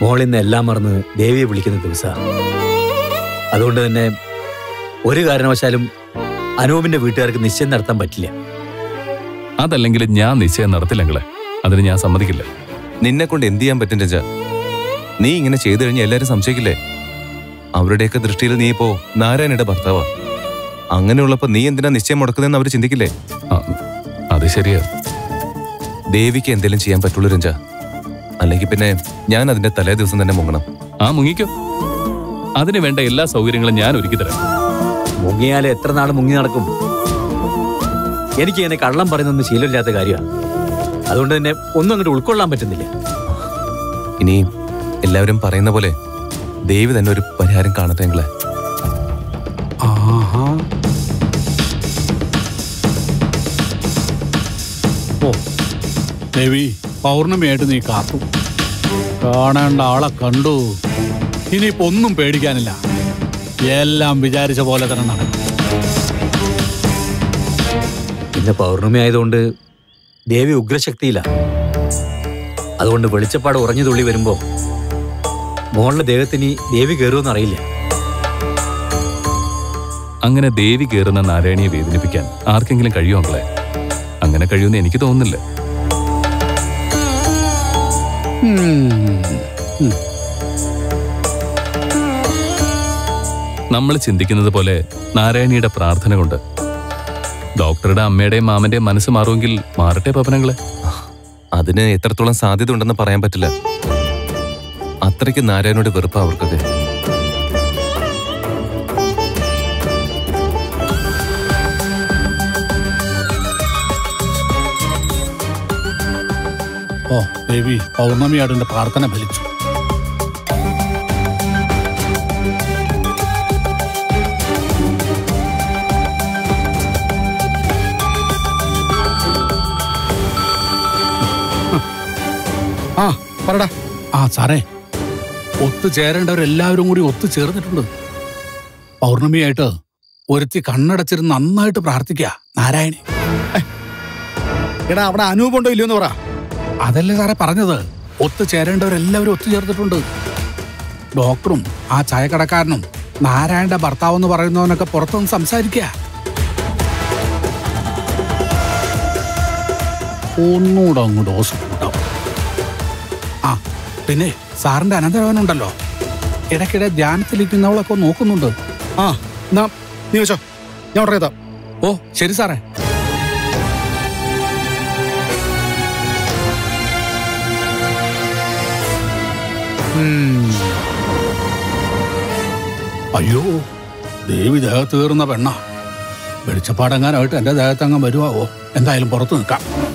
മോളിന്ന് എല്ലാം മറന്ന് ദേവിയെ വിളിക്കുന്ന ദിവസമാണ് അതുകൊണ്ട് തന്നെ ഒരു കാരണവശാലും അനൂപിന്റെ വീട്ടുകാർക്ക് നിശ്ചയം നടത്താൻ പറ്റില്ല അതല്ലെങ്കിൽ ഞാൻ നിശ്ചയം നടത്തില്ലെങ്കിലേ അതിന് ഞാൻ സമ്മതിക്കില്ല നിന്നെ കൊണ്ട് എന്ത് ചെയ്യാൻ പറ്റും രജ നീ ഇങ്ങനെ ചെയ്തു കഴിഞ്ഞാൽ എല്ലാരും സംശയിക്കില്ലേ അവരുടെയൊക്കെ ദൃഷ്ടിയിൽ നീ ഇപ്പോ നാരായണയുടെ ഭർത്താവാ അങ്ങനെയുള്ളപ്പോ നീ എന്തിനാ നിശ്ചയം മുടക്കുന്നതെന്ന് അവർ ചിന്തിക്കില്ലേ ആ, അത് ശരിയാ ദേവിക്ക് എന്തെങ്കിലും ചെയ്യാൻ പറ്റുള്ളൂ രഞ്ജ അല്ലെങ്കിൽ പിന്നെ ഞാൻ അതിന്റെ തലേ ദിവസം തന്നെ മുങ്ങണം ആ മുങ്ങിക്കോ അതിന് വേണ്ട എല്ലാ സൗകര്യങ്ങളും ഞാൻ ഒരുക്കി തരാം മുങ്ങിയാൽ എത്ര നാൾ മുങ്ങി നടക്കും എനിക്ക് ഇങ്ങനെ കള്ളം പറയുന്നൊന്നും ശീലമില്ലാത്ത കാര്യമാണ് അതുകൊണ്ട് തന്നെ ഒന്നും അങ്ങോട്ട് ഉൾക്കൊള്ളാൻ പറ്റുന്നില്ല ഇനി എല്ലാവരും പറയുന്ന പോലെ ദേവി തന്നെ ഒരു പരിഹാരം കാണട്ടെങ്കിലേ ആഹാ ഓ ദേവി പൗർണമിയായിട്ട് നീ കാത്തു കാണേണ്ട ആളെ കണ്ടു ഇനിയിപ്പോ ഒന്നും പേടിക്കാനില്ല എല്ലാം വിചാരിച്ച പോലെ തന്നെ നടക്കും ഇന്ന് പൗർണമി ആയതുകൊണ്ട് ദേവി ഉഗ്രശക്തിയില്ല അതുകൊണ്ട് വെളിച്ചപ്പാട് ഉറഞ്ഞു തുള്ളി വരുമ്പോ മോളുടെ ദേഹത്തിന് ദേവി കയറുമെന്ന് അറിയില്ല അങ്ങനെ ദേവി കയറുന്ന നാരായണിയെ വേദനിപ്പിക്കാൻ ആർക്കെങ്കിലും കഴിയുമോ അങ്ങളെ അങ്ങനെ കഴിയുമെന്ന് എനിക്ക് തോന്നുന്നില്ല ഉം. നമ്മൾ ചിന്തിക്കുന്നത് പോലെ നാരായണിയുടെ പ്രാർത്ഥന കൊണ്ട് ഡോക്ടറുടെ അമ്മയുടെയും മാമന്റെയും മനസ്സ് മാറുമെങ്കിൽ മാറട്ടെ പപ്പനങ്ങളെ അതിന് എത്രത്തോളം സാധ്യത ഉണ്ടെന്ന് പറയാൻ പറ്റില്ല അത്രയ്ക്ക് നാരായണോട് വെറുപ്പാ അവർക്കൊക്കെ ഓ ദേവി പൗർണമിയായിട്ട് എന്റെ പ്രാർത്ഥന ഫലിച്ചു ആ പറടാ ആ സാറേ ഒത്തുചേരേണ്ടവരെല്ലാവരും കൂടി ഒത്തുചേർന്നിട്ടുണ്ട് പൗർണമിയായിട്ട് ഒരുത്തി കണ്ണടച്ചിരുന്ന് നന്നായിട്ട് പ്രാർത്ഥിക്കുക നാരായണി എടാ അവിടെ അനൂപുണ്ടോ ഇല്ലയോ എന്ന് പറ അതല്ലേ സാറേ പറഞ്ഞത് ഒത്തുചേരേണ്ടവരെല്ലാവരും ഒത്തുചേർന്നിട്ടുണ്ട് ഡോക്ടറും ആ ചായക്കടക്കാരനും നാരായണന്റെ ഭർത്താവ് എന്ന് പറയുന്നവനൊക്കെ പുറത്തുനിന്ന് സംസാരിക്കുക ഒന്നുകൂടെ അങ്ങ് ഡോസ് കൂട്ടാവും ആ പിന്നെ സാറിന്റെ അനന്തരവനുണ്ടല്ലോ ഇടയ്ക്കിടെ ധ്യാനത്തിലിരിക്കുന്നവളൊക്കെ നോക്കുന്നുണ്ട് ആ എന്നാ നീ വെച്ചോ ഞാൻ ഓർഡർ ചെയ്താ ഓ ശരി സാറേ ഉം. അയ്യോ ദേവി ദേഹത്ത് കയറുന്ന പെണ്ണ വെളിച്ചപ്പാടെങ്ങാനായിട്ട് എന്റെ ദേഹത്തങ്ങ് വരുവാവോ എന്തായാലും പുറത്ത് നിൽക്കാം